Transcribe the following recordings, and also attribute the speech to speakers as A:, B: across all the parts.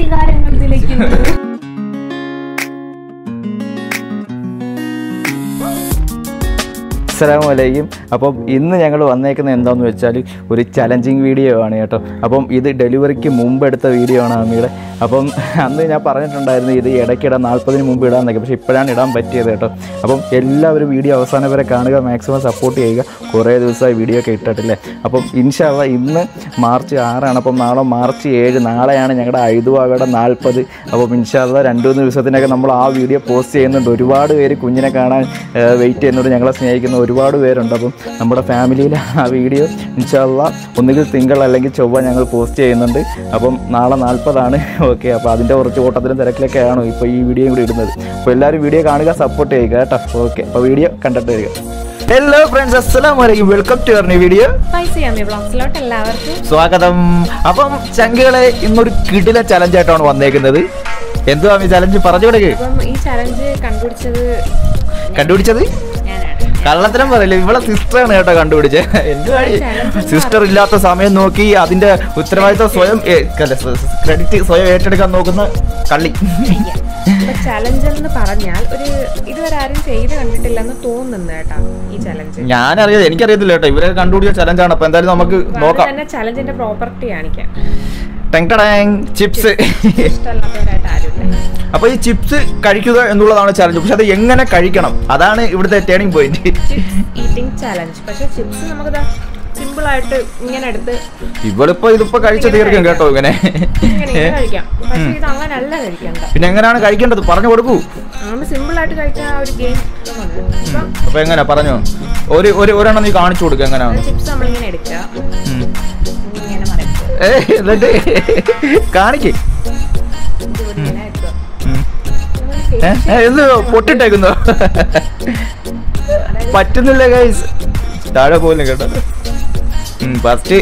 A: കുട്ടികാരങ്ങൾ വിളിക്കുന്നു
B: അസ്സലാമു അലൈക്കും അപ്പം ഇന്ന് ഞങ്ങൾ വന്നേക്കുന്നത് എന്താണെന്ന് വെച്ചാൽ ഒരു ചലഞ്ചിങ് വീഡിയോ ആണ് കേട്ടോ അപ്പം ഇത് ഡെലിവറിക്ക് മുമ്പ് എടുത്ത വീഡിയോ ആണ് അമ്മയുടെ അപ്പം അന്ന് ഞാൻ പറഞ്ഞിട്ടുണ്ടായിരുന്നു ഇത് ഇടയ്ക്കിടെ നാൽപ്പതിന് മുമ്പ് ഇടാമെന്നൊക്കെ പക്ഷേ ഇപ്പോഴാണ് ഇടാൻ പറ്റിയത് കേട്ടോ അപ്പം എല്ലാവരും വീഡിയോ അവസാനം വരെ കാണുക മാക്സിമം സപ്പോർട്ട് ചെയ്യുക കുറേ ദിവസമായി വീഡിയോ ഒക്കെ ഇട്ടിട്ടില്ലേ അപ്പം ഇൻഷാല്ല ഇന്ന് മാർച്ച് ആറാണ് അപ്പം നാളെ മാർച്ച് ഏഴ് നാളെയാണ് ഞങ്ങളുടെ ഐതുവാകയുടെ നാൽപ്പത് അപ്പം ഇൻഷാല്ല രണ്ട് മൂന്ന് ദിവസത്തിനൊക്കെ നമ്മൾ ആ വീഡിയോ പോസ്റ്റ് ചെയ്യുന്നുണ്ട് ഒരുപാട് പേര് കുഞ്ഞിനെ കാണാൻ വെയിറ്റ് ചെയ്യുന്നുണ്ട് ഞങ്ങളെ സ്നേഹിക്കുന്ന ഒരുപാട് പേരുണ്ട് അപ്പം നമ്മുടെ ഫാമിലിയിൽ ആ വീഡിയോ ഇൻഷാല്ല ഒന്നുകിൽ തിങ്കൾ അല്ലെങ്കിൽ ചൊവ്വ ഞങ്ങൾ പോസ്റ്റ് ചെയ്യുന്നുണ്ട് അപ്പം നാളെ നാൽപ്പതാണ് ഓക്കെ അപ്പോൾ അതിൻ്റെ കുറച്ച് ഓട്ടത്തിലും തിരക്കിലൊക്കെയാണ് ഇപ്പോൾ ഈ വീഡിയോ കൂടി ഇടുന്നത് അപ്പോൾ എല്ലാവരും വീഡിയോ കാണുക സപ്പോർട്ട് ചെയ്യുക കേട്ടോ ഓക്കെ അപ്പോൾ വീഡിയോ കണ്ടിട്ട് വരിക ഹലോ ഫ്രണ്ട്സ് അസ്സലാം വലൈക്കും വെൽക്കം ടു യർ വീഡിയോ
A: പൈസ അമ്മ ബ്ലോഗ്സിലോട്ട് എല്ലാവർക്കും
B: സ്വാഗതം അപ്പം ചങ്കുകളെ ഇന്നൊരു കിടില ചലഞ്ചായിട്ടാണ് വന്നേക്കുന്നത് എന്തുവാ ഈ ചലഞ്ച് പറഞ്ഞു കൊടുക്ക്
A: അപ്പം ഈ ചലഞ്ച് കണ്ടുപിടിച്ചത്
B: കണ്ടുപിടിച്ചത്
A: ഞാനാണ്
B: കള്ളത്തരം പറയില്ല ഇവളെ സിസ്റ്ററാണ് കേട്ടോ കണ്ടുപിടിച്ചത് എന്തുവാടി സിസ്റ്റർ ഇല്ലാത്ത സമയം നോക്കി അതിന്റെ ഉത്തരവാദിത്വം സ്വയം ക്രെഡിറ്റ് സ്വയം ഏറ്റെടുക്കാൻ നോക്കുന്ന കള്ളി
A: അപ്പൊ ചലഞ്ച് എന്ന് പറഞ്ഞാൽ ഒരു ഇതുവരെ ആരും ചെയ്ത് കണ്ടിട്ടില്ലെന്ന് തോന്നുന്നു കേട്ടോ ഈ ചലഞ്ച്
B: ഞാനറിയാം എനിക്കറിയത്തില്ല കേട്ടോ ഇവരെ കണ്ടുപിടിച്ച ചലഞ്ചാണ് അപ്പൊ എന്തായാലും നമുക്ക് നോക്കാം
A: തന്നെ ചലഞ്ചിന്റെ പ്രോപ്പർട്ടി കാണിക്കാം
B: ടെങ് ടടാങ് ചിപ്സ്
A: ഇഷ്ടമല്ലാത്തവരായിട്ട് ആരുമില്ല
B: അപ്പൊ ഈ ചിപ്സ് കഴിക്കുക എന്നുള്ളതാണ് ചലഞ്ച് പക്ഷെ അത് എങ്ങനെ കഴിക്കണം അതാണ് ഇവിടുത്തെ turning point
A: chips eating challenge പക്ഷെ ചിപ്സ് നമുക്കിതാ സിമ്പിൾ ആയിട്ട് ഇങ്ങനെ എടുത്ത്
B: ഇവളിപ്പോ ഇതിപ്പോ കഴിച്ച തീർക്കും കേട്ടോ ഇങ്ങനെ
A: ഇങ്ങനെ ഇങ്ങനെ കഴിക്കാം പക്ഷെ ഇത് അങ്ങനല്ല കഴിക്കണ്ട
B: പിന്നെ എങ്ങനെയാണ് കഴിക്കേണ്ടത് പറഞ്ഞു കൊടുക്കൂ
A: നമ്മൾ സിമ്പിൾ ആയിട്ട് കഴിക്കാൻ ആ ഒരു ഗെയിം ഇപ്പം
B: അപ്പൊ എങ്ങനെ പറഞ്ഞോ ഒരു ഒരു ഒരെണ്ണം നീ കാണിച്ചു കൊടുക്കുക എങ്ങനെയാണ്
A: ചിപ്സ് നമ്മളിങ്ങനെ എടുക്കുക
B: ഉം.
A: ഇങ്ങനെ മറക്കുക
B: ഏയ് എന്നിട്ട് കാണിക്ക്
A: ഇതുപോലെ ഇങ്ങനെ വെക്കുക
B: ഉം.
A: നമ്മള്
B: ഏ? ഏ, എന്ത് പൊട്ടിട്ടേക്കുന്നു പറ്റുന്നില്ല ഗൈസ് താഴെ പോലും കേട്ടോ ഫസ്റ്റ്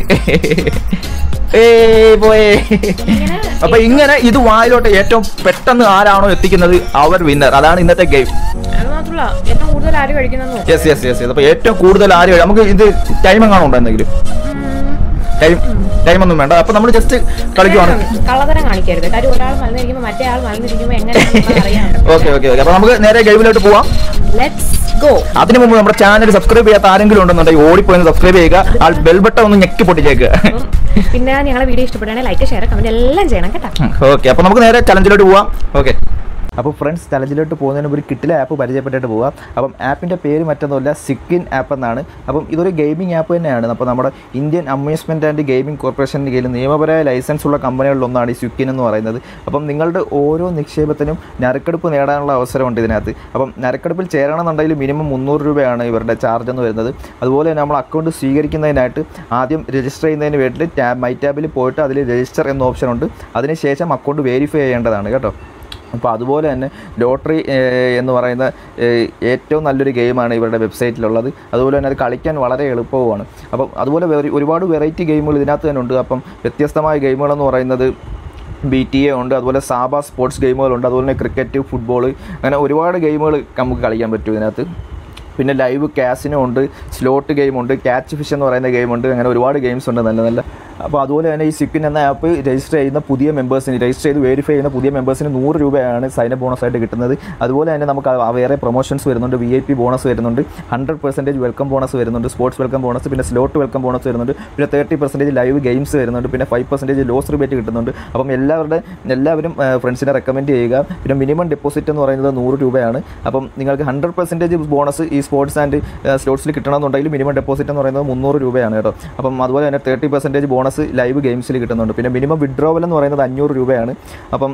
B: ഏ പോയേ
A: ഇങ്ങനെ
B: അപ്പൊ ഇങ്ങനെ ഇത് വായിലോട്ട് ഏറ്റവും പെട്ടെന്ന് ആരാണോ എത്തിക്കുന്നത് അവർ വിന്നർ അതാണ് ഇന്നത്തെ ഗെയിം
A: അത് മാത്രമല്ല ഏറ്റവും കൂടുതൽ ആര് കഴിക്കുന്നത് നോക്കാം
B: യെസ് യെസ് യെസ് അപ്പൊ ഏറ്റവും കൂടുതൽ ആര് കഴി- നമുക്ക് ഇത് ടൈം എങ്ങാണോ ഉണ്ടോ എന്തെങ്കിലും ടൈം ടൈം ഒന്നും വേണ്ട അപ്പൊ നമ്മൾ ജസ്റ്റ് കളിക്കുവാണ്
A: കള്ളതരം കാണിക്കരുത് കാര്യം ഒരാൾ മലന്നിരിക്കുമ്പോൾ മറ്റേ ആൾ മലന്നിരിക്കുമ്പോൾ എങ്ങനെയാണെന്ന് അറിയാം
B: ഓക്കെ ഓക്കെ ഓക്കെ അപ്പൊ നമുക്ക് നേരെ ഗെയിമിലോട്ട് പോവാം
A: ലെറ്റ്സ് ഗോ
B: അതിനു മുമ്പ് നമ്മുടെ ചാനൽ സബ്സ്ക്രൈബ് ചെയ്യാത്ത ആരെങ്കിലും ഉണ്ടെന്നുണ്ടെങ്കിൽ ഓടിപ്പോയി സബ്സ്ക്രൈബ് ചെയ്യുക ആ ബെൽ ബട്ടൺ ഒന്ന് ഞെക്കി പൊട്ടിച്ചേക്കുക
A: പിന്നെ ഞങ്ങളെ വീഡിയോ ഇഷ്ടപ്പെടുകയാണെങ്കിൽ ലൈക്ക് ഷെയർ കമന്റ് എല്ലാം ചെയ്യണം കേട്ടോ
B: ഓക്കെ അപ്പൊ നമുക്ക് നേരെ ചലഞ്ചിലോട്ട് പോവാം ഓക്കെ അപ്പോൾ ഫ്രണ്ട്സ് ചലഞ്ചിലോട്ട് പോകുന്നതിന് മുമ്പ് ഒരു കിട്ടിലെ ആപ്പ് പരിചയപ്പെട്ടിട്ട് പോവാം അപ്പം ആപ്പിൻ്റെ പേര് മറ്റൊന്നുമല്ല സിക്കിൻ ആപ്പ് എന്നാണ് അപ്പം ഇതൊരു ഗെയിമിംഗ് ആപ്പ് തന്നെയാണ് അപ്പോൾ നമ്മുടെ ഇന്ത്യൻ അമ്യൂസ്മെൻറ്റ് ആൻഡ് ഗെയിമിംഗ് കോർപ്പറേഷൻ്റെ കീഴിൽ നിയമപരമായ ലൈസൻസ് ഉള്ള കമ്പനികളിലൊന്നാണ് ഈ സ്വിക്കിൻ എന്ന് പറയുന്നത് അപ്പം നിങ്ങളുടെ ഓരോ നിക്ഷേപത്തിനും നറുക്കെടുപ്പ് നേടാനുള്ള അവസരമുണ്ട് ഇതിനകത്ത് അപ്പം നറുക്കെടുപ്പിൽ ചേരണമെന്നുണ്ടെങ്കിൽ മിനിമം മുന്നൂറ് രൂപയാണ് ഇവരുടെ ചാർജ് എന്ന് വരുന്നത് അതുപോലെ തന്നെ നമ്മൾ അക്കൗണ്ട് സ്വീകരിക്കുന്നതിനായിട്ട് ആദ്യം രജിസ്റ്റർ ചെയ്യുന്നതിന് വേണ്ടിയിട്ട് ടാബ് മൈ ടാബിൽ പോയിട്ട് അതിൽ രജിസ്റ്റർ എന്ന ഓപ്ഷൻ ഉണ്ട് അതിനുശേഷം അക്കൗണ്ട് വെരിഫൈ ചെയ്യേണ്ടതാണ് കേട്ടോ അപ്പോൾ അതുപോലെ തന്നെ ലോട്ടറി ഏഹ്, എന്ന് പറയുന്ന ഏഹ്, ഏറ്റവും നല്ലൊരു ഗെയിമാണ് ഇവരുടെ വെബ്സൈറ്റിലുള്ളത് അതുപോലെ തന്നെ അത് കളിക്കാൻ വളരെ എളുപ്പവുമാണ് അപ്പം അതുപോലെ വേറെ ഒരുപാട് വെറൈറ്റി ഗെയിമുകൾ ഇതിനകത്ത് തന്നെ ഉണ്ട് അപ്പം വ്യത്യസ്തമായ ഗെയിമുകളെന്ന് പറയുന്നത് ബി ടി എ ഉണ്ട് അതുപോലെ സാബ സ്പോർട്സ് ഗെയിമുകളുണ്ട് അതുപോലെ തന്നെ ക്രിക്കറ്റ് ഫുട്ബോൾ അങ്ങനെ ഒരുപാട് ഗെയിമുകൾ നമുക്ക് കളിക്കാൻ പറ്റും ഇതിനകത്ത് പിന്നെ ലൈവ് കാസിനോ ഉണ്ട് സ്ലോട്ട് ഗെയിമുണ്ട് ക്യാച്ച് ഫിഷ് എന്ന് പറയുന്ന ഗെയിമുണ്ട് അങ്ങനെ ഒരുപാട് ഗെയിംസ് ഉണ്ട് നല്ല നല്ല അപ്പോൾ അതുപോലെ തന്നെ ഈ സിക്കിൻ എന്ന ആപ്പ് രജിസ്റ്റർ ചെയ്യുന്ന പുതിയ മെമ്പേഴ്സിന് രജിസ്റ്റർ ചെയ്ത് വെരിഫൈ ചെയ്യുന്ന പുതിയ മെമ്പേഴ്സിന് നൂറ് രൂപയാണ് സൈൻ അപ്പ് ബോണസ് ആയിട്ട് കിട്ടുന്നത് അതുപോലെ തന്നെ നമുക്ക് ആ വേറെ പ്രൊമോഷൻസ് വരുന്നുണ്ട് വി ഐ പി ബോണസ് വരുന്നുണ്ട് ഹൺഡ്രഡ് പെർസെൻറ്റേജ് വെൽക്കം ബോണസ് വരുന്നുണ്ട് സ്പോർട്സ് വെൽക്കം ബോണസ് പിന്നെ സ്ലോട്ട് വെൽക്കം ബോണസ് വരുന്നുണ്ട് പിന്നെ തേർട്ടി പെർസെൻറ്റേജ് ലൈവ് ഗെയിംസ് വരുന്നുണ്ട് പിന്നെ ഫൈവ് പെർസെൻറ്റേജ് ലോസ് റിബേറ്റ് കിട്ടുന്നുണ്ട് അപ്പം എല്ലാവരുടെ എല്ലാവരും ഫ്രണ്ട്സിനെ റെക്കമെൻഡ് ചെയ്യുക പിന്നെ മിനിമം ഡെപ്പോസിറ്റ് എന്ന് പറയുന്നത് നൂറ് രൂപയാണ് അപ്പം നിങ്ങൾക്ക് ഹൺഡ്രഡ് പെർസെൻറ്റേജ് ബോണസ് ഈ സ്പോർട്സ് ആൻഡ് സ്ലോട്ട്സിൽ കിട്ടണമെന്നുണ്ടെങ്കിൽ മിനിമം ഡെപ്പോസിറ്റ് എന്ന് പറയുന്നത് മുന്നൂറ് രൂപയാണ് കേട്ടോ അപ്പം അതുപോലെ തന്നെ തേർട്ടി പെർസെൻറ്റേജ് ബോണസ് ലൈവ് ഗെയിംസിൽ കിട്ടുന്നുണ്ട് പിന്നെ മിനിമം വിഡ്രോവൽ എന്ന് പറയുന്നത് അഞ്ഞൂറ് രൂപയാണ് അപ്പം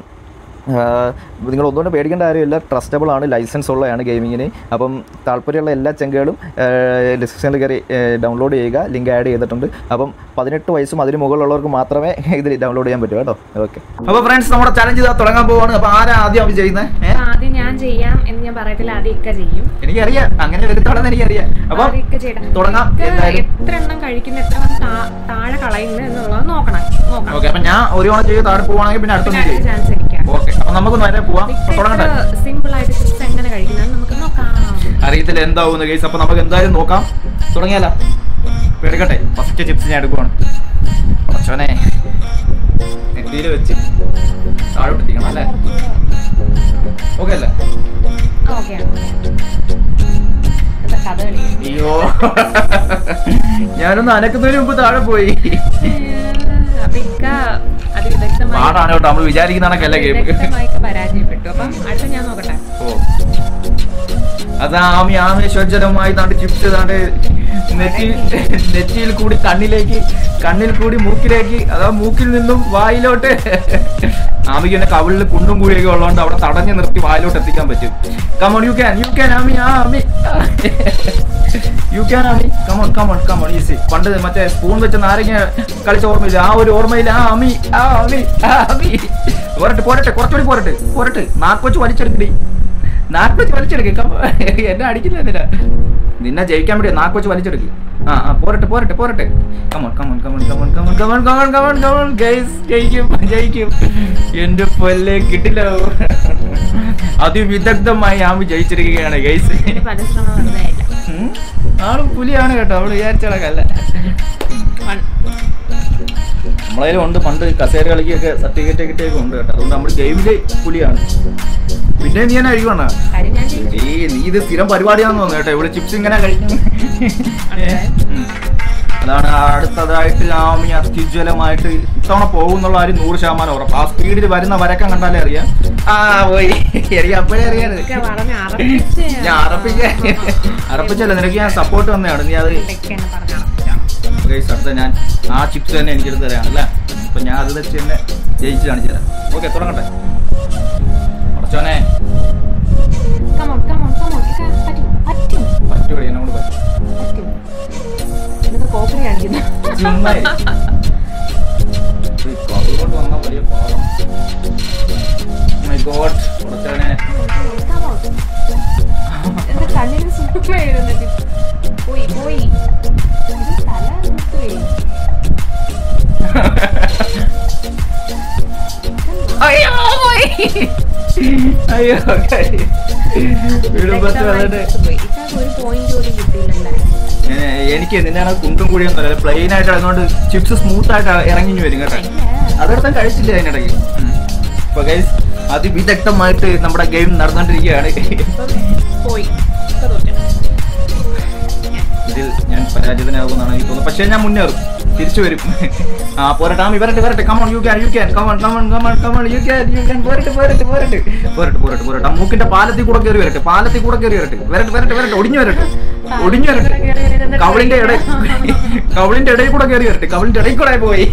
B: ആഹ് നിങ്ങൾ ഒന്നുകൊണ്ട് പേടിക്കേണ്ട കാര്യമില്ല ട്രസ്റ്റബിൾ ആണ് ലൈസൻസ് ഉള്ളതാണ് ഗെയിമിങ്ങിന് അപ്പം താല്പര്യമുള്ള എല്ലാ ചെങ്കുകളും ഡിസ്ക്രിപ്ഷനിൽ കയറി ഡൗൺലോഡ് ചെയ്യുക ലിങ്ക് ആഡ് ചെയ്തിട്ടുണ്ട് അപ്പം പതിനെട്ട് വയസ്സും അതിന് മുകളിലുള്ളവർക്ക് മാത്രമേ ഇതിൽ ഡൗൺലോഡ് ചെയ്യാൻ പറ്റൂ കേട്ടോ ഓക്കെ അപ്പോൾ ഫ്രണ്ട്സ് നമ്മുടെ ചലഞ്ച് ഇതാ തുടങ്ങാൻ പോവാണ് അപ്പോൾ ആരാ ആദ്യം അവർ ചെയ്യുന്നത്
A: അപ്പൊ ആദ്യം ഞാൻ ചെയ്യാം എന്ന് ഞാൻ പറയത്തില്ല ആദ്യം ഇക്ക ചെയ്യും
B: എനിക്കറിയാം അങ്ങനെ വരുത്താണെന്ന് എനിക്കറിയാം അപ്പം
A: ആദ്യം ഇക്ക ചെയ്യണം
B: തുടങ്ങാം
A: ഇക്ക
B: എന്തായാലും
A: എത്ര എണ്ണം കഴിക്കുന്ന എത്ര എണ്ണം താ- താഴെ കളയുന്നു എന്നുള്ളത് നോക്കണം നോക്കണം
B: ഓക്കെ അപ്പം ഞാൻ ഒരു തവണ ചെയ്ത് താഴെ പോവാണെങ്കിൽ പിന്നെ അടുത്തൊന്നും ചെയ്യും
A: ചാൻസ് അടിക്കാം
B: ഓക്കെ അപ്പം നമുക്ക് നേരെ പോവാം അപ്പൊ തുടങ്ങട്ടെ
A: സിമ്പിൾ ആയിട്ട് ചിപ്സ് എങ്ങനെ കഴിക്കുന്നത് നമുക്ക് നോക്കാം
B: അറിയത്തില്ല എന്താവുന്ന കേസ് അപ്പൊ നമുക്ക് എന്തായാലും നോക്കാം തുടങ്ങിയാലോ എടുക്കട്ടെ ഫസ്റ്റ് ചിപ്സ് ഞാൻ എടുക്കുവാണ് കുറച്ചോനെ നെറ്റിയിൽ വെച്ച് താഴോട്ട് എത്തിക്കണം അല്ലേ ഓക്കെ അല്ലേ
A: ഓക്കെ കഥ കളി
B: അയ്യോ ഞാനൊന്ന് അനക്കുന്നതിന് മുമ്പ് താഴെ പോയി
A: അപ്പൊ ഇക്ക അത് വിദഗ്ധമായി
B: പാടാണ് കേട്ടോ നമ്മൾ വിചാരിക്കുന്ന കണക്കല്ല ഗെയിം
A: വിദഗ്ധമായിട്ട് പരാജയപ്പെട്ടു അപ്പം അടുത്ത ഞാൻ നോക്കട്ടെ
B: ഓ അതാ ആമി ആമേശ്വരമായി താണ്ട് ചിപ്സ് താണ്ട് നെറ്റി നെറ്റിയിൽ കൂടി കണ്ണിലേക്ക് കണ്ണിൽ കൂടി മൂക്കിലേക്ക് അതാ മൂക്കിൽ നിന്നും വായിലോട്ട് ആമിക്ക് എന്നെ കവിളിൽ കുണ്ടും കൂടിയൊക്കെ ഉള്ളതുകൊണ്ട് അവിടെ തടഞ്ഞു നിർത്തി വായിലോട്ട് എത്തിക്കാൻ പറ്റും come on you can you can Ami ആ Ami you can Ami come on come on come on easy പണ്ട് മറ്റേ സ്പൂൺ വെച്ച് നാരങ്ങ കളിച്ച ഓർമ്മയില്ല ആ ഒരു ഓർമ്മയില്ല ആ ആമി ആ ആമി ആ ആമി പോരട്ടെ പോരട്ടെ കുറച്ചുകൂടി പോരട്ടെ പോരട്ടെ നാക്കൊച്ച് വലിച്ചെടുക്കടി നാക്കൊച്ച് വലിച്ചെടുക്ക് എന്നെ അടിക്കില്ല എന്തിനാ നിന്നെ ജയിക്കാൻ വേണ്ടി നാക്കൊച്ച് വലിച്ചെടുക്ക് ആ ആ പോരട്ടെ പോരട്ടെ പോരട്ടെ come on come on come on come on come on come on come on come on come on guys ജയിക്കും ജയിക്കും എന്റെ പൊല്ലെ കിട്ടില്ല അതിവിദഗ്ധമായി ആമി ജയിച്ചിരിക്കുകയാണ് ഗൈസ്
A: എന്റെ പരിശ്രമം വെറുതെ ആയില്ല
B: ഉം. ആള് പുലിയാണ് കേട്ടോ അവള് വിചാരിച്ചളക്കല്ല
A: വൺ.
B: നമ്മളതിലും ഉണ്ട് പണ്ട് കസേര കളിക്കൊക്കെ സർട്ടിഫിക്കറ്റ് കിട്ടിയൊക്കെ ഉണ്ട് കേട്ടോ അതുകൊണ്ട് നമ്മൾ ഗെയിമില് പുലിയാണ് പിന്നെ നീ തന്നെ കഴിക്കണം
A: കാര്യം ഞാൻ ജയിച്ചു
B: ഏയ് നീ ഇത് സ്ഥിരം പരിപാടിയാന്ന് തോന്നുന്നു കേട്ടോ ഇവിടെ ചിപ്സ് ഇങ്ങനെ കഴിക്കും ഉം. അതാണ് അടുത്തതായിട്ട് ആമി അത്യുജ്വലമായിട്ട് ഇത്തവണ പോകുന്നുള്ള കാര്യം നൂറ് ശതമാനം ഉറപ്പ് ആ സ്പീഡിൽ വരുന്ന വരക്കം കണ്ടാലേ അറിയാം ആ പോയി എനിക്ക് അപ്പോഴേ അറിയാറ്
A: ഇക്ക പറഞ്ഞ് അറപ്പിച്ച്
B: ഞാൻ അറപ്പിക്ക അറപ്പിച്ചല്ല നിനക്ക് ഞാൻ സപ്പോർട്ട് വന്നതാണ് നീ അത്
A: ഇക്ക എന്നെ പറഞ്ഞ് അറപ്പിച്ചോ.
B: ഗൈസ് അടുത്ത ഞാൻ ആ ചിപ്സ് തന്നെ എനിക്ക് എടുത്ത് തരാം അല്ലേ അപ്പൊ ഞാൻ അത് വെച്ച് തന്നെ ജയിച്ച് കാണിച്ചു തരാം ഓക്കെ തുടങ്ങട്ടെ അടച്ചോനെ
A: Come on, come on, come on. ഇക്ക പറ്റും, പറ്റും,
B: പറ്റുപടി എന്നോട് പറ്റും
A: പറ്റും. എന്നിട്ട് കോപ്പി കാണിക്കുന്നു.
B: ചുമ്മാ ഇരി. ഈ കവികൊണ്ട് വന്ന വലിയ പാവം മൈ ഗോഡ് അടച്ചോനെ
A: Come on. എന്റെ കണ്ണിന് സുഖമായിരുന്നു പോയി പോയി ഇത് തല നിർത്തുകയും
B: അയ്യോ പോയി അയ്യോ വീടുമ്പത്ത് വന്നിട്ട്
A: പോയി ഇക്കാക്ക് ഒരു പോയിന്റ് പോലും കിട്ടിയില്ലല്ലേ
B: ഞാൻ- എനിക്ക് നിന്നാണ് കുണ്ടും കൂടിയൊന്നും അല്ല പ്ലെയിൻ ആയിട്ട് അതുകൊണ്ട് ചിപ്സ് സ്മൂത്ത് ആയിട്ട് ഇറങ്ങി വരും കേട്ടോ അതെടുത്താൻ കഴിച്ചില്ല അതിനിടയ്ക്ക് അപ്പൊ ഗൈസ് അതിവിദഗ്ധമായിട്ട് നമ്മുടെ ഗെയിം നടന്നുകൊണ്ടിരിക്കുകയാണ്
A: ഇപ്പം പോയി ഇക്ക തോറ്റു.
B: ഇതിൽ ഞാൻ പരാജിതനാകുമെന്നാണ് എനിക്ക് തോന്നുന്നത് പക്ഷേ ഞാൻ മുന്നേറും തിരിച്ചു വരും ആ പോരട്ടെ ആമി വരട്ടെ വരട്ടെ come on you can you can come on come on come on come on you can you can പോരട്ടെ പോരട്ടെ പോരട്ടെ പോരട്ടെ പോരട്ടെ പോരട്ടെ ആ മൂക്കിന്റെ പാലത്തിൽ കൂടെ കയറി വരട്ടെ പാലത്തിൽ കൂടെ കയറി വരട്ടെ വരട്ടെ വരട്ടെ വരട്ടെ ഒടിഞ്ഞു വരട്ടെ ഒടിഞ്ഞു വരട്ടെ കവളിന്റെ ഇട കവളിന്റെ ഇടയിൽ കൂടെ കയറി വരട്ടെ കവളിന്റെ ഇടയിൽ കൂടെ പോയി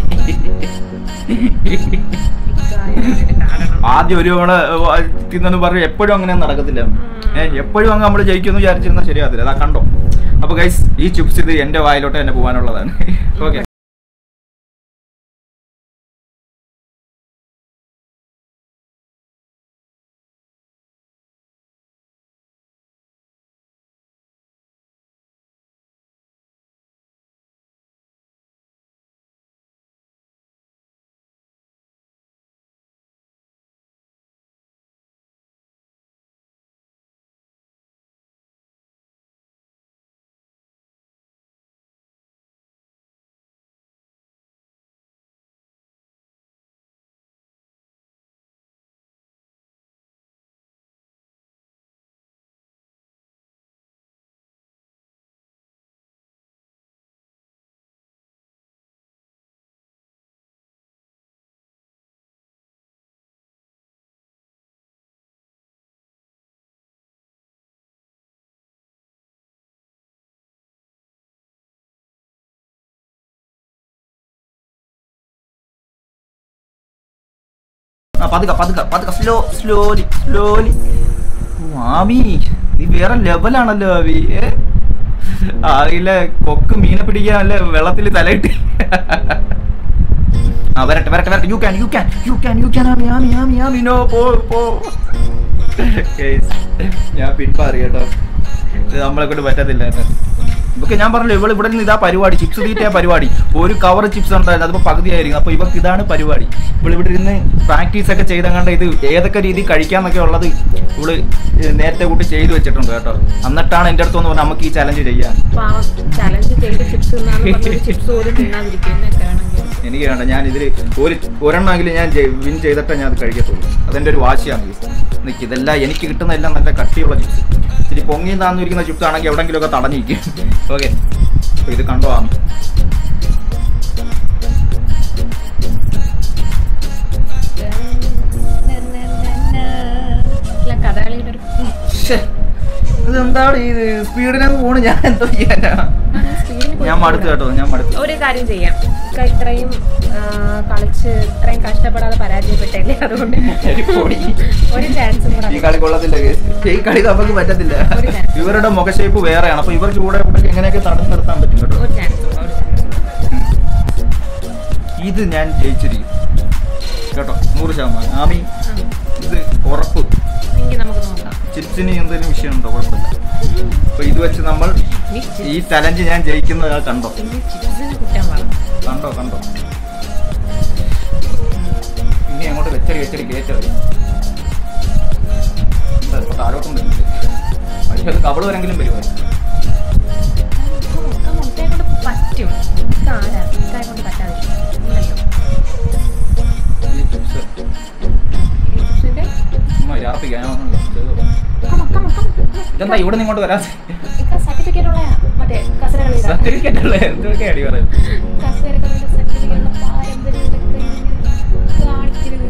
A: ഇക്ക ഇതിനെ കാണണം.
B: ആദ്യം ഒരു തവണ തിന്നെന്ന് പറഞ്ഞ് എപ്പോഴും അങ്ങനെ നടക്കത്തില്ല ഏഹ് എപ്പോഴും അങ്ങ് നമ്മൾ ജയിക്കുമെന്ന് വിചാരിച്ചിരുന്നാൽ ശരിയാകത്തില്ല അതാ കണ്ടോ അപ്പൊ ഗൈസ് ഈ ചിപ്സ് ഇത് എന്റെ വായിലോട്ട് തന്നെ പോകാനുള്ളതാണ് ഓക്കെ ആ പതുക്കെ പതുക്കെ പതുക്കെ സ്ലോ സ്ലോലി സ്ലോലി ആവി നീ വേറെ ലെവലാണല്ലോ ആവി ഏ? അറിയില്ല കൊക്ക് മീനെ പിടിക്കാനല്ലേ വെള്ളത്തിൽ തലയിട്ട് ആ വരട്ടെ വരട്ടെ വരട്ടെ you can you can you can you can Ami Ami Ami Ami no പോ പോ Guys, ഞാൻ പിൻപാറി കേട്ടോ ഇത് നമ്മളെ കൊണ്ട് പറ്റത്തില്ല കേട്ടോ ഇവക്ക് ഞാൻ പറഞ്ഞല്ലോ ഇവള് ഇവിടെ നിന്ന് ഇതാ പരിപാടി ചിപ്സ് തീറ്റ പരിപാടി ഒരു കവർ ചിപ്സ് ഉണ്ടായിരുന്നു അതിപ്പോ പകുതിയായിരിക്കും അപ്പൊ ഇവക്ക് ഇതാണ് പരിപാടി ഇവള് ഇവിടെ ഇരുന്ന് പ്രാക്ടീസ് ഒക്കെ ചെയ്തങ്ങാണ്ട് ഇത് ഏതൊക്കെ രീതി കഴിക്കാന്നൊക്കെ ഉള്ളത് ഇവള് നേരത്തെ കൂട്ടി ചെയ്തു വെച്ചിട്ടുണ്ട് കേട്ടോ എന്നിട്ടാണ് എന്റെ അടുത്ത് വന്ന് നമുക്ക് ഈ ചലഞ്ച് ചെയ്യാം
A: പാവം ചലഞ്ച് ചെയ്ത് ചിപ്സ് തിന്നാന്ന് പറഞ്ഞൊരു ചിപ്സ് പോലും തിന്നാതിരിക്കുന്നൊക്കെ ആണെങ്കിൽ
B: എനിക്ക് വേണ്ട ഞാൻ ഇതിൽ ഒരു ഒരെണ്ണമെങ്കിലും ഞാൻ വിൻ ചെയ്തിട്ടേ ഞാൻ അത് കഴിക്കത്തുള്ളൂ അതെൻ്റെ ഒരു വാശിയാണ് നിൽക്കുക ഇതെല്ലാം എനിക്ക് കിട്ടുന്നതെല്ലാം നല്ല കട്ടിയുള്ള ചിപ്സ് ഇച്ചിരി പൊങ്ങി താന്നിരിക്കുന്ന ചിപ്സ് ആണെങ്കിൽ എവിടെയെങ്കിലുമൊക്കെ തടഞ്ഞിരിക്കും ഓക്കെ അപ്പോൾ ഇത് കണ്ടോ ആണ്
A: ഇല്ല, കഥകളിയുടെ ഒരു
B: ഇതെന്താണ് ഈ സ്പീഡിനൊക്കെ പോണ് ഞാൻ എന്തോ ചെയ്യാനാ
A: സ്പീഡിൽ
B: ഞാൻ മടുത്തു കേട്ടോ ഞാൻ മടുത്തു
A: ഒരു കാര്യം ചെയ്യാം ഇക്ക ഇത്രയും ആ, കളിച്ച് ഇത്രയും കഷ്ടപ്പെടാതെ പരാജയപ്പെട്ടല്ലേ അതുകൊണ്ട്
B: ഒരു പൊടി.
A: ഒരു ചാൻസും കൂടെ
B: ഈ കളി കൊള്ളത്തില്ല guys. ഈ കളി നമുക്ക് പറ്റത്തില്ല
A: ഒരു chance.
B: ഇവരുടെ മുഖശേപ്പ് വേറെയാണ് അപ്പൊ ഇവർക്ക് ഇവിടെ ഇവിടെ എങ്ങനെയൊക്കെ തടഞ്ഞു നിർത്താൻ പറ്റും കേട്ടോ
A: ഒരു ചാൻസ് കൂടെ ഒരു ചാൻസ്
B: ഇത് ഞാൻ ജയിച്ചിരിക്കും കേട്ടോ നൂറ് ശതമാനം ആമി ഇത് ഉറപ്പ്
A: എങ്കിൽ നമുക്ക് നോക്കാം
B: ചിപ്സിന് എന്തെങ്കിലും വിഷയമുണ്ടോ കുഴപ്പമില്ല അപ്പൊ ഇത് വെച്ച് നമ്മൾ
A: ഇനി
B: ഈ ചലഞ്ച് ഞാൻ ജയിക്കുന്നത് ഞാൻ കണ്ടോ
A: ഇനി ചിപ്സിന് കുറ്റം വേണം
B: കണ്ടോ കണ്ടോ ഇനി അങ്ങോട്ട് വെച്ചടി വെച്ചടി കയറ്ററി എന്താ ഇപ്പൊ താഴോട്ടും വരുന്നില്ല പക്ഷേ അത് കവള് വരെങ്കിലും വരുമോ
A: മുട്ടയെ കൊണ്ട് പറ്റും ഇതാരാ ഇക്കായെ കൊണ്ട് പറ്റാതെ ഇല്ലല്ലോ
B: ഈ ചിപ്സ്
A: ഈ ചിപ്സിന്റെ
B: ചുമ്മാ യാത്രയ്ക്ക് ഞാൻ ഒന്ന് ചെയ്തോ.
A: come on, come on, come on.
B: ഇതെന്താ ഇവിടെ നിന്ന് ഇങ്ങോട്ട് വരാതെ
A: ഇക്ക സർട്ടിഫിക്കറ്റ് ഉള്ള മറ്റേ കസരകളിയുടെ
B: സർട്ടിഫിക്കറ്റ് ഉള്ള എന്തൊക്കെ അടി പറയുന്നത്
A: കസരകളിയുടെ സർട്ടിഫിക്കറ്റ് പാരമ്പര്യങ്ങളൊക്കെ ഇങ്ങനെ കാണിക്കരുത്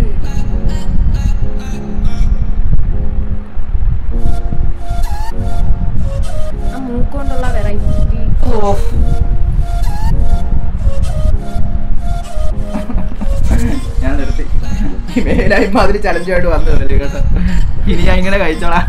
A: ആ മൂക്കൊണ്ടുള്ള വെറൈറ്റി
B: ഓ ഞാൻ നിർത്തി ഈ മേലായി മാതിരി ചലഞ്ചായിട്ട് വന്നതല്ലേ കേട്ടോ ഇനി ഞാൻ ഇങ്ങനെ കഴിച്ചോളാം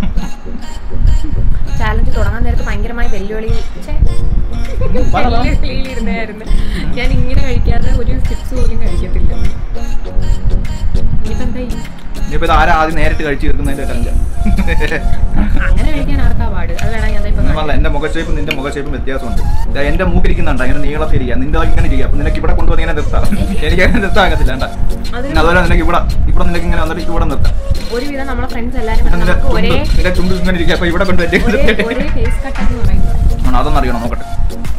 A: ചാലഞ്ച് തുടങ്ങാൻ നേരത്ത് ഭയങ്കരമായ വെല്ലുവിളി ഛെ,
B: പറ, പറ.
A: വെല്ലുവിളിയിരുന്നായിരുന്നു ഞാൻ ഇങ്ങനെ കഴിക്കാതെ ഒരു ചിപ്സ് പോലും കഴിക്കത്തില്ല ഇനിയിപ്പോ എന്താ ചെയ്യും?
B: ഇനിയിപ്പോ ഇത് ആരാ ആദ്യം നേരിട്ട് കഴിച്ചു തീർക്കുന്നതിന്റെ ചലഞ്ച
A: അങ്ങനെ കഴിക്കാൻ ആർക്കാ പാട് അത് വേണം ഞാൻ ദാ ഇപ്പൊ
B: പറഞ്ഞ എന്റെ മുഖശേപ്പും നിന്റെ മുഖശേപ്പും വ്യത്യാസമുണ്ട് ദാ എന്റെ മൂക്കിരിക്കുന്നുണ്ട് അങ്ങനെ നീളത്തിൽ ഇരിക്കുക നിന്റെ ഇങ്ങനെ ഇരിക്കുക അപ്പൊ നിനക്ക് ഇവിടെ കൊണ്ടുവന്ന് ഇങ്ങനെ നിർത്താം എനിക്ക് അങ്ങനെ നിർത്താകത്തില്ല കണ്ട
A: അതിന്
B: പിന്നെ അതുപോലെ നിനക്ക് ഇവിടെ ഇവിടെ നിനക്ക് ഇങ്ങനെ വന്നിട്ട് ഇവിടെ നിർത്താം
A: ഒരുവിധം നമ്മളെ ഫ്രണ്ട്സ് എല്ലാരും
B: പിന്നെ നിന്റെ
A: നമുക്ക് ഒരേ
B: ചുണ്ട് നിന്റെ ചുണ്ട് ഇങ്ങനെ ഇരിക്കുക അപ്പൊ ഇവിടെ കൊണ്ടുവച്ച്
A: ഒരേ ഒരേ ഫേസ് കട്ട് എന്ന് പറയുന്നത്
B: ആണോ അതൊന്നും അറിയണം നോക്കട്ടെ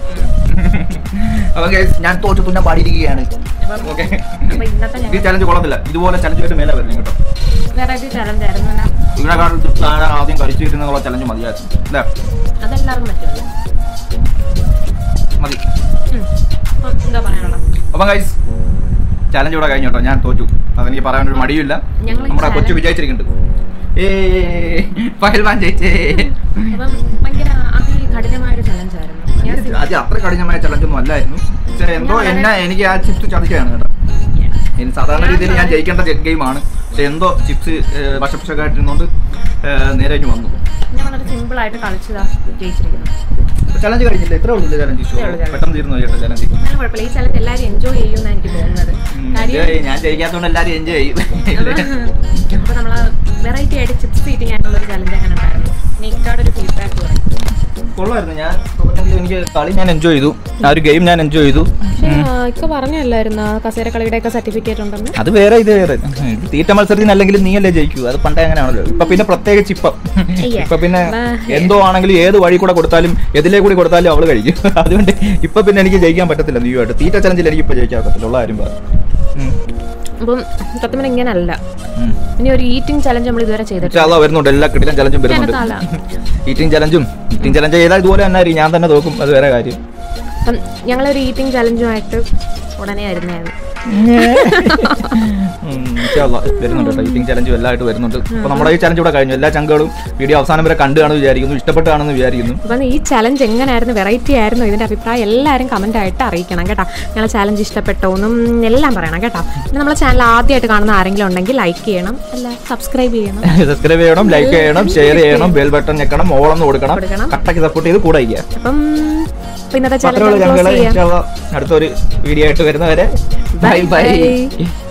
B: അപ്പൊ guys, ഞാൻ തോറ്റു തുന്നാൻ പാടിയിരിക്കുകയാണ്
A: അപ്പം
B: ഓക്കെ
A: അപ്പൊ ഇന്നത്തെ
B: ഈ
A: ഞങ്ങൾ
B: ചലഞ്ച് കൊള്ളത്തില്ല ഇതുപോലെ ചലഞ്ച് ആയിട്ട് മേലെ വരുന്നത് കേട്ടോ
A: വെറൈറ്റി ചലഞ്ച് ആയിരുന്നു എന്നാ
B: ഇതിനെക്കാളും താഴെ ആദ്യം കഴിച്ചു കിട്ടുന്നുള്ള ചലഞ്ച് മതിയായിരുന്നു അല്ലേ
A: അതെല്ലാവർക്കും പറ്റുമല്ലോ
B: മതി
A: ഉം. അപ്പം എന്താ പറയാനുള്ളത്
B: അപ്പം ഗൈസ് ചലഞ്ച് ഇവിടെ കഴിഞ്ഞു കേട്ടോ ഞാൻ തോറ്റു അതെനിക്ക് പറയാനൊരു മടിയില്ല
A: ഞങ്ങൾ ഈ
B: നമ്മുടെ കൊച്ചു
A: challenge-
B: വിജയിച്ചിരിക്കുന്നുണ്ട് ഏ പഹൽവാൻ ജയിച്ചേ
A: അപ്പം ഭയങ്കര അതികഠിനമായൊരു ചലഞ്ച് ആയിരുന്നു ഞാൻ sim-
B: അത് അത്ര കഠിനമായ ചലഞ്ച് ഒന്നും അല്ലായിരുന്നു പക്ഷേ എന്തോ
A: ഞാൻ
B: എന്നെ എനിക്ക് ആ ചിപ്സ് ചതിക്കുകയാണ് കേട്ടോ ഇനി സാധാരണ
A: ഞാൻ
B: രീതിയിൽ ഞാൻ
A: വളരെ-
B: ജയിക്കേണ്ട ഗെയിമാണ് പക്ഷെ എന്തോ ചിപ്സ് വശപ്പശൊക്കെ ആയിട്ടിരുന്നോണ്ട് നേരെ ഇങ്ങ് വന്നു
A: ഞാൻ വളരെ സിമ്പിൾ ആയിട്ട് കളിച്ചതാ ജയിച്ചിരിക്കുന്നു
B: ചലഞ്ച് കഴിഞ്ഞില്ല ഇത്രേ ഉള്ളൂ ചലഞ്ച്
A: ഇത്രേ ഉള്ളൂ challenge.
B: പെട്ടെന്ന് തീർന്നു ചേട്ടാ ചലഞ്ച്
A: എന്നാലും കുഴപ്പമില്ല ഈ ചലഞ്ച് എല്ലാവരും എൻജോയ് ചെയ്യുമെന്നാണ് എനിക്ക് തോന്നുന്നത് കാര്യം
B: ഞാൻ ജയിക്കാത്തോണ്ട് എല്ലാരും എൻജോയ് ചെയ്യും
A: അപ്പൊ നമ്മള് വെറൈറ്റി ആയിട്ട് ചിപ്സ് ഈറ്റിംഗ് ആയിട്ടുള്ള ഒരു ചലഞ്ച് അങ്ങനെ ഉണ്ടായിരുന്നു നെയ്ക്കാട് ഒരു ഫീഡ്ബാക്ക് പറയും
B: കൊള്ളായിരുന്നു ഞാൻ തോറ്റെങ്കിലും എനിക്ക് കളി ഞാൻ എൻജോയ് ചെയ്തു ആ ഒരു ഗെയിം ഞാൻ എൻജോയ് ചെയ്തു
A: ഇക്ക പറഞ്ഞല്ലായിരുന്നു കസേര കളിയുടെ ഒക്കെ സർട്ടിഫിക്കറ്റ് ഉണ്ടെന്ന്
B: അത് വേറെ ഇത് വേറെ ഇത് തീറ്റ മത്സരത്തിന് അല്ലെങ്കിൽ നീയല്ലേ ജയിക്കൂ അത് പണ്ടേ അങ്ങനെയാണല്ലോ ഇപ്പൊ പിന്നെ പ്രത്യേകിച്ച് ഇപ്പം
A: അയ്യേ.
B: ഇപ്പൊ പിന്നെ
A: ബാ.
B: എന്തോ ആണെങ്കിലും ഏത് വഴി കൂടെ കൊടുത്താലും എതിലേ കൂടി കൊടുത്താലും അവള് കഴിക്കും അതുകൊണ്ട് ഇപ്പൊ പിന്നെ എനിക്ക് ജയിക്കാൻ പറ്റത്തില്ല നീയുമായിട്ട് തീറ്റ ചലഞ്ചിൽ എനിക്ക് ഇപ്പൊ ജയിക്കാൻ പറ്റത്തില്ല ഉള്ള കാര്യം പറ ഉം.
A: അപ്പം സത്യം പറഞ്ഞാൽ ഇങ്ങനല്ല
B: ഉം.
A: ഇനി ഒരു ഈറ്റിംഗ് ചലഞ്ച് നമ്മൾ ഇതുവരെ ചെയ്തിട്ടില്ല
B: ഇൻഷാല്ലാ വരുന്നുണ്ട് എല്ലാ കിടിലൻ ചലഞ്ചും വരുന്നുണ്ട്
A: തല.
B: ഈറ്റിംഗ് ചലഞ്ചും ഈറ്റിംഗ് ചലഞ്ച് ചെയ്താൽ ഇതുപോലെ തന്നെ ആയിരിക്കും ഞാൻ തന്നെ തോക്കും അത് വേറെ കാര്യം
A: അപ്പം ഞങ്ങളൊരു ഈറ്റിംഗ് ചലഞ്ചുമായിട്ട് ഉടനെ വരുന്നതാണ്
B: ഉം, ഇൻഷാല്ലാ വരുന്നുണ്ട് കേട്ടോ ഈറ്റിംഗ് ചലഞ്ചും എല്ലാമായിട്ട് വരുന്നുണ്ട് അപ്പൊ നമ്മുടെ ഈ ചലഞ്ച് ഇവിടെ കഴിഞ്ഞു എല്ലാ ചങ്കുകളും വീഡിയോ അവസാനം വരെ കണ്ടു കാണുമെന്ന് വിചാരിക്കുന്നു ഇഷ്ടപ്പെട്ടാണെന്ന് വിചാരിക്കുന്നു
A: അപ്പം ഈ ചലഞ്ച് എങ്ങനെയായിരുന്നു വെറൈറ്റി ആയിരുന്നു ഇതിൻ്റെ അഭിപ്രായം എല്ലാവരും കമൻ്റ് ആയിട്ട് അറിയിക്കണം കേട്ടോ ഞങ്ങളെ ചലഞ്ച് ഇഷ്ടപ്പെട്ടോ എന്നും എല്ലാം പറയണം കേട്ടോ പിന്നെ നമ്മളെ ചാനൽ ആദ്യമായിട്ട് കാണുന്ന ആരെങ്കിലും ഉണ്ടെങ്കിൽ ലൈക്ക് ചെയ്യണം അല്ല സബ്സ്ക്രൈബ് ചെയ്യണം
B: സബ്സ്ക്രൈബ് ചെയ്യണം ലൈക്ക് ചെയ്യണം ഷെയർ ചെയ്യണം ബെൽ ബട്ടൺ ഞെക്കണം ഓളൊന്ന് കൊടുക്കണം
A: കൊടുക്കണം.
B: കട്ടക്ക് സപ്പോർട്ട് ചെയ്ത് കൂടെ ഇരിക്കുക
A: അപ്പം ഇപ്പം ഇന്നത്തെ
B: അത്രേ ഉള്ളൂ
A: ചലഞ്ച് ക്ലോസ്
B: ഞങ്ങള്
A: ചെയ്യാം
B: ഇൻഷാല്ലാ അടുത്തൊരു വീഡിയോ ആയിട്ട് വരുന്നവരെ ബൈ ബൈ
A: Bye.